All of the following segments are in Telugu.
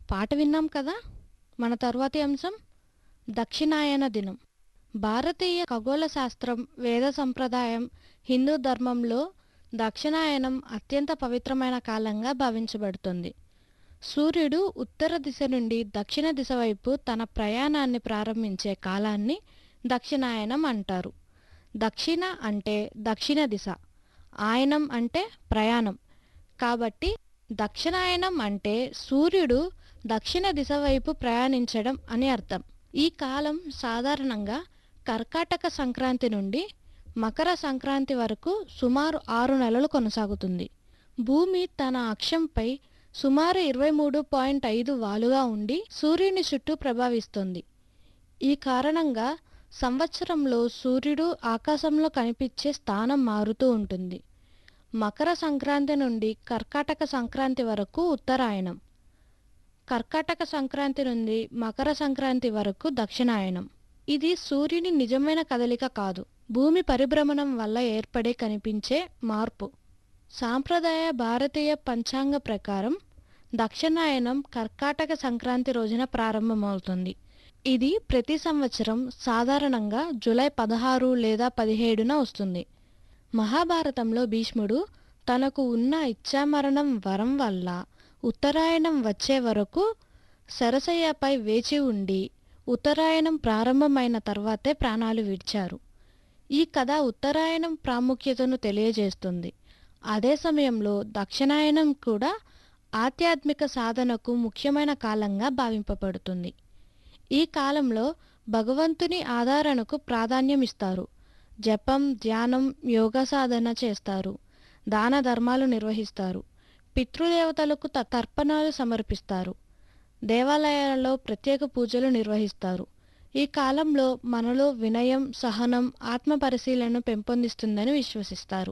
పాట విన్నాం కదా మన తరువాతి అంశం దక్షిణాయన దినం భారతీయ ఖగోళ శాస్త్రం వేద సంప్రదాయం హిందూ ధర్మంలో దక్షిణాయనం అత్యంత పవిత్రమైన కాలంగా భావించబడుతుంది సూర్యుడు ఉత్తర దిశ నుండి దక్షిణ దిశ వైపు తన ప్రయాణాన్ని ప్రారంభించే కాలాన్ని దక్షిణాయనం అంటారు దక్షిణ అంటే దక్షిణ దిశ ఆయనం అంటే ప్రయాణం కాబట్టి దక్షిణాయనం అంటే సూర్యుడు దక్షిణ దిశ వైపు ప్రయాణించడం అని అర్థం ఈ కాలం సాధారణంగా కర్కాటక సంక్రాంతి నుండి మకర సంక్రాంతి వరకు సుమారు ఆరు నెలలు కొనసాగుతుంది భూమి తన అక్షంపై సుమారు ఇరవై మూడు పాయింట్ ఐదు వాలుగా ఉండి సూర్యుని చుట్టూ ప్రభావిస్తుంది ఈ కారణంగా సంవత్సరంలో సూర్యుడు ఆకాశంలో కనిపించే స్థానం మారుతూ ఉంటుంది మకర సంక్రాంతి నుండి కర్కాటక సంక్రాంతి వరకు ఉత్తరాయణం కర్కాటక సంక్రాంతి నుండి మకర సంక్రాంతి వరకు దక్షిణాయనం ఇది సూర్యుని నిజమైన కదలిక కాదు భూమి పరిభ్రమణం వల్ల ఏర్పడే కనిపించే మార్పు సాంప్రదాయ భారతీయ పంచాంగ ప్రకారం దక్షిణాయనం కర్కాటక సంక్రాంతి రోజున ప్రారంభమవుతుంది ఇది ప్రతి సంవత్సరం సాధారణంగా జూలై పదహారు లేదా పదిహేడున వస్తుంది మహాభారతంలో భీష్ముడు తనకు ఉన్న ఇచ్చామరణం వరం వల్ల ఉత్తరాయణం వచ్చే వరకు సరసయ్యపై వేచి ఉండి ఉత్తరాయణం ప్రారంభమైన తర్వాతే ప్రాణాలు విడిచారు ఈ కథ ఉత్తరాయణం ప్రాముఖ్యతను తెలియజేస్తుంది అదే సమయంలో దక్షిణాయనం కూడా ఆధ్యాత్మిక సాధనకు ముఖ్యమైన కాలంగా భావింపబడుతుంది ఈ కాలంలో భగవంతుని ఆధారణకు ప్రాధాన్యం ఇస్తారు జపం ధ్యానం యోగా సాధన చేస్తారు దాన ధర్మాలు నిర్వహిస్తారు పితృదేవతలకు త- తర్పణాలు సమర్పిస్తారు దేవాలయాలలో ప్రత్యేక పూజలు నిర్వహిస్తారు ఈ కాలంలో మనలో వినయం సహనం ఆత్మ పరిశీలనను పెంపొందిస్తుందని విశ్వసిస్తారు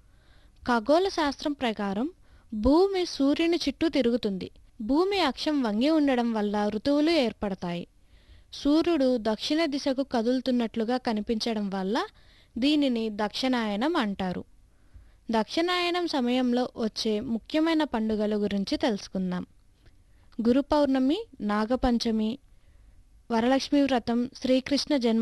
ఖగోళ శాస్త్రం ప్రకారం భూమి సూర్యుని చుట్టూ తిరుగుతుంది భూమి అక్షం వంగి ఉండడం వల్ల ఋతువులు ఏర్పడతాయి సూర్యుడు దక్షిణ దిశకు కదులుతున్నట్లుగా కనిపించడం వల్ల దీనిని దక్షిణాయనం అంటారు దక్షిణాయనం సమయంలో వచ్చే ముఖ్యమైన పండుగల గురించి తెలుసుకుందాం గురు పౌర్ణమి నాగపంచమి వరలక్ష్మి వ్రతం శ్రీకృష్ణ జన్మ